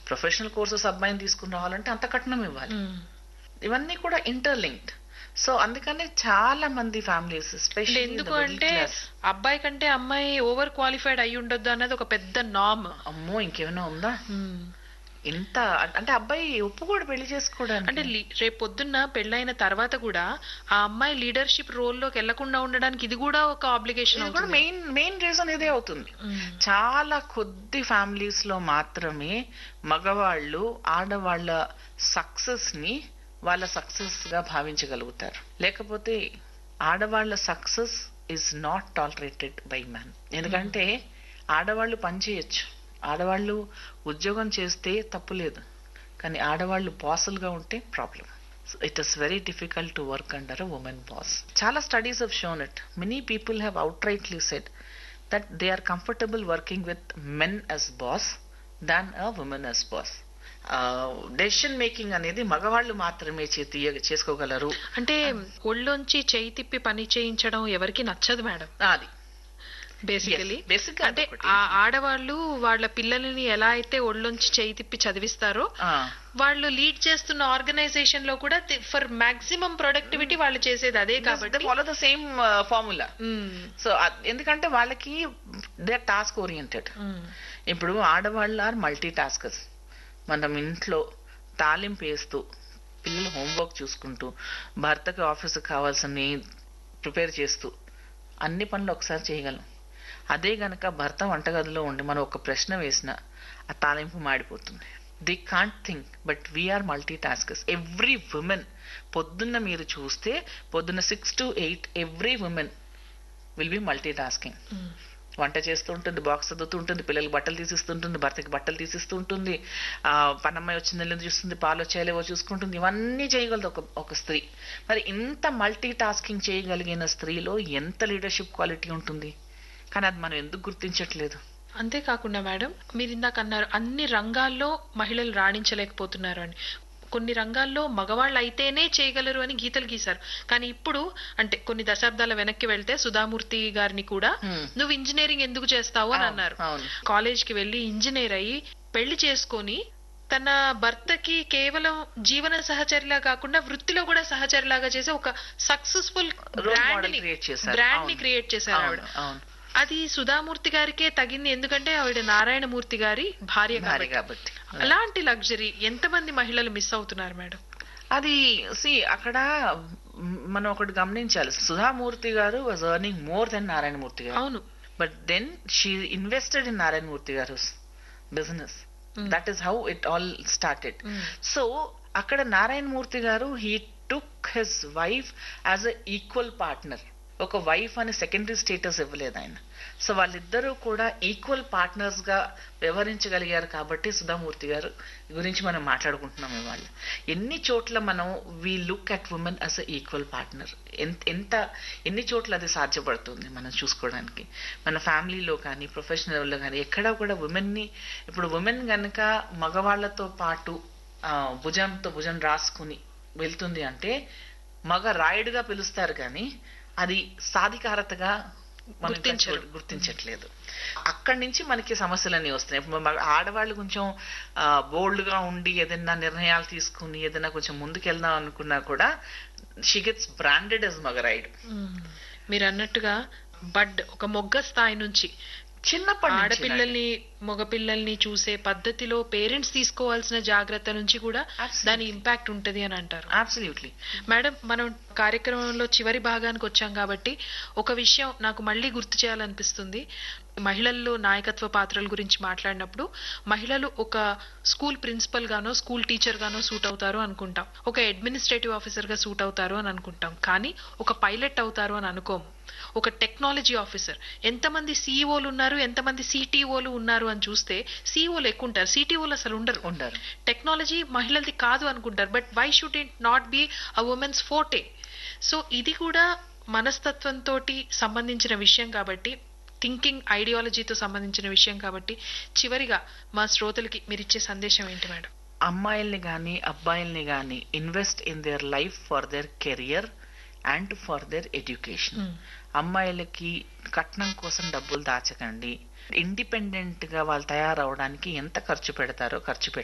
Professional courses అబ్బాయిని తీసుకుని రావాలంటే అంత కట్నం ఇవ్వాలి మ్మ్. ఇవన్నీ కూడా ఇంటర్లింక్డ్ సో అందుకనే చాలా మంది ఫ్యామిలీస్ అంటే స్పెషల్లీ ఎందుకు అంటే అబ్బాయి కంటే అమ్మాయి ఓవర్ క్వాలిఫైడ్ అయి ఉండొద్దు అన్నది ఒక పెద్ద నామ్ అమ్మో ఇంకేమైనా ఉందా ఇంత అంటే అబ్బాయి ఒప్పుకోడు పెళ్లి చేసుకోవడానికి అంటే లీ- రేపు పొద్దున్న పెళ్ళైన తర్వాత కూడా ఆ అమ్మాయి లీడర్షిప్ లోకి వెళ్లకుండా ఉండడానికి ఇది కూడా ఒక ఆబ్లిగేషన్ ఇది కూడా మెయిన్ మెయిన్ రీజన్ ఇదే అవుతుంది చాలా కొద్ది ఫ్యామిలీస్ లో మాత్రమే మగవాళ్ళు ఆడవాళ్ళ సక్సెస్ ని వాళ్ళ సక్సెస్ గా భావించగలుగుతారు లేకపోతే ఆడవాళ్ళ success is not tolerated by man ఎందుకంటే ఆడవాళ్ళు పని చేయొచ్చు ఆడవాళ్ళు ఉద్యోగం చేస్తే తప్పు లేదు కానీ ఆడవాళ్ళు బాసులుగా ఉంటే problem it is very difficult to work under a woman boss చాలా studies have shown it many people have outrightly said that they are comfortable working with men as boss than a woman as boss decision making అనేది మగవాళ్ళు మాత్రమే చే- తీయ- చేసుకోగలరు అంటే ఒళ్ళొంచి చేయి తిప్పి పని చేయించడం ఎవరికి నచ్చదు మేడం అది బేసికలీ Yes, basic గా అంటే అదొకటి. ఆ ఆడవాళ్ళు వాళ్ళ పిల్లల్ని ఎలా అయితే ఒళ్ళొంచి చేయి తిప్పి చదివిస్తారో ఆ, వాళ్ళు లీడ్ చేస్తున్న ఆర్గనైజేషన్ లో కూడా ఫర్ మాక్సిమం ప్రొడక్టివిటీ వాళ్ళు చేసేది అదే they కాబట్టి follow the same uh, formula hmm. So ఎందుకంటే వాళ్ళకి దే టాస్క్ ఓరియంటెడ్ మ్మ్. ఇప్పుడు ఆడవాళ్ళు ఆర్ మల్టీ టాస్కర్స్ మనం ఇంట్లో తాలింపు వేస్తూ పిల్లలు హోంవర్క్ చూసుకుంటూ భర్తకి ఆఫీస్కి కావాల్సిన ప్రిపేర్ చేస్తూ అన్ని పనులు ఒకసారి చేయగలం అదే గనక భర్త వంటగదిలో ఉండి మనం ఒక ప్రశ్న వేసినా ఆ తాలింపు మాడిపోతుంది they can't think but we are multitaskers every woman పొద్దున్న మీరు చూస్తే పొద్దున్న six to eight every woman will be multitasking hmm. వంట చేస్తూ ఉంటుంది బాక్స్ చదువుతూ ఉంటుంది పిల్లలకి బట్టలు తీసిస్తుంటుంది భర్తకి బట్టలు తీసిస్తూ ఉంటుంది ఆ పనమ్మాయి వచ్చిందో లేదో చూస్తుంది పాలు వచ్చాయలేవో చూసుకుంటుంది ఇవన్నీ చేయగలదు ఒక ఒక స్త్రీ మరి ఇంత మల్టీ టాస్కింగ్ చేయగలిగిన స్త్రీలో ఎంత లీడర్షిప్ క్వాలిటీ ఉంటుంది కానీ అది మనం ఎందుకు గుర్తించట్లేదు అంతేకాకుండా మేడం మీరు ఇందాక అన్నారు అన్ని రంగాల్లో మహిళలు రాణించలేకపోతున్నారు అని కొన్ని రంగాల్లో మగవాళ్ళు అయితేనే చేయగలరు అని గీతలు గీశారు కానీ ఇప్పుడు అంటే కొన్ని దశాబ్దాల వెనక్కి వెళ్తే సుధామూర్తి గారిని కూడా Hmm. నువ్వు ఇంజనీరింగ్ ఎందుకు చేస్తావు అని అవును, అన్నారు అవును. కాలేజ్ కి వెళ్లి ఇంజనీర్ అయ్యి పెళ్లి చేసుకొని తన భర్తకి కేవలం జీవన సహచరిలా కాకుండా వృత్తిలో కూడా సహచరిలాగా చేసే ఒక సక్సెస్ఫుల్ Role బ్రాండ్ model ని create చేశారు. బ్రాండ్ ని అవును. క్రియేట్ చేశారు ఆవిడ అవును అవును అది సుధామూర్తి గారికే తగింది ఎందుకంటే ఆవిడ నారాయణమూర్తి గారి భార్య భార్య కాబట్టి కాబట్టి అలాంటి లగ్జరీ ఎంతమంది మహిళలు మిస్ అవుతున్నారు మేడం అది సి అక్కడ మ్, మనం ఒకటి గమనించాలి Sudha Murthy garu was earning more then Narayana Murthy garu అవును but then she invested in Narayana Murthy garu business Mm. That is how it all started Mm. So అక్కడ Narayana Murthy garu he took his wife as a equal partner ఒక వైఫ్ అని సెకండరీ స్టేటస్ ఇవ్వలేదు ఆయన సో వాళ్ళిద్దరూ కూడా equal partners గా వ్యవహరించగలిగారు కాబట్టి సుధామూర్తి గారు గురించి మనం మాట్లాడుకుంటున్నాం ఇవాళ ఎన్ని చోట్ల మనం we look at women as a equal partner ఎంత ఎన్ని చోట్ల అది సాధ్యపడుతుంది మనం చూసుకోవడానికి మన ఫ్యామిలీలో కానీ ప్రొఫెషనల్లో కానీ ఎక్కడా కూడా ఉమెన్ని ఇప్పుడు ఉమెన్ గనక మగవాళ్లతో పాటు ఆ, భుజంతో భుజం రాసుకుని వెళ్తుంది అంటే మగ రాయుడుగా పిలుస్తారు కానీ అది సాధికారతగా మనం ఇంకా గుర్తించరు. చూడ- గుర్తించట్లేదు అక్కడి నుంచి మనకి సమస్యలన్నీ వస్తున్నాయి ఇప్పుడు మగ- ఆడవాళ్ళు కొంచెం బోల్డ్ గా ఉండి ఏదైనా నిర్ణయాలు తీసుకుని ఏదైనా కొంచెం ముందుకెళ్దాం అనుకున్నా కూడా షీ గెట్స్ బ్రాండెడ్ as మగరాయుడు మీరు అన్నట్టుగా బడ్ ఒక మొగ్గ స్థాయి నుంచి చిన్నప్పటి నుంచి ఆడపిల్లల్ని మగపిల్లల్ని చూసే పద్ధతిలో పేరెంట్స్ తీసుకోవాల్సిన జాగ్రత్త నుంచి కూడా Absolutely. దాని ఇంపాక్ట్ ఉంటది అని అంటారు అబ్సల్యూట్లీ మేడం మనం కార్యక్రమంలో చివరి భాగానికి వచ్చాం కాబట్టి ఒక విషయం నాకు మళ్ళీ గుర్తు చేయాలనిపిస్తుంది మహిళల్లో నాయకత్వ పాత్రల గురించి మాట్లాడినప్పుడు మహిళలు ఒక స్కూల్ ప్రిన్సిపల్ గానో స్కూల్ టీచర్ గానో సూట్ అవుతారు అనుకుంటాం ఒక అడ్మినిస్ట్రేటివ్ ఆఫీసర్ గా సూట్ అవుతారు అని అనుకుంటాం కానీ ఒక పైలట్ అవుతారు అని అనుకోము ఒక టెక్నాలజీ ఆఫీసర్ ఎంతమంది సీఈఓలు ఉన్నారు ఎంతమంది సిటీఓలు ఉన్నారు అని చూస్తే సీఈఓలు ఎక్కువ ఉంటారు సిటీఓలు అసలు ఉండరు ఉండరు టెక్నాలజీ మహిళలది కాదు అనుకుంటారు but why should it not be a women's forte so ఇది కూడా మనస్తత్వంతో సంబంధించిన విషయం కాబట్టి థింకింగ్ ఐడియాలజీతో సంబంధించిన విషయం కాబట్టి చివరిగా మా శ్రోతలకి మీరు ఇచ్చే సందేశం ఏంటి మేడం అమ్మాయిల్ని కానీ అబ్బాయిల్ని కానీ invest in their life for their career and for their education Mm. అమ్మాయిలకి కట్నం కోసం డబ్బులు దాచకండి ఇండిపెండెంట్ గా వాళ్ళు తయారవడానికి ఎంత ఖర్చు పెడతారో ఖర్చు పెట్టండి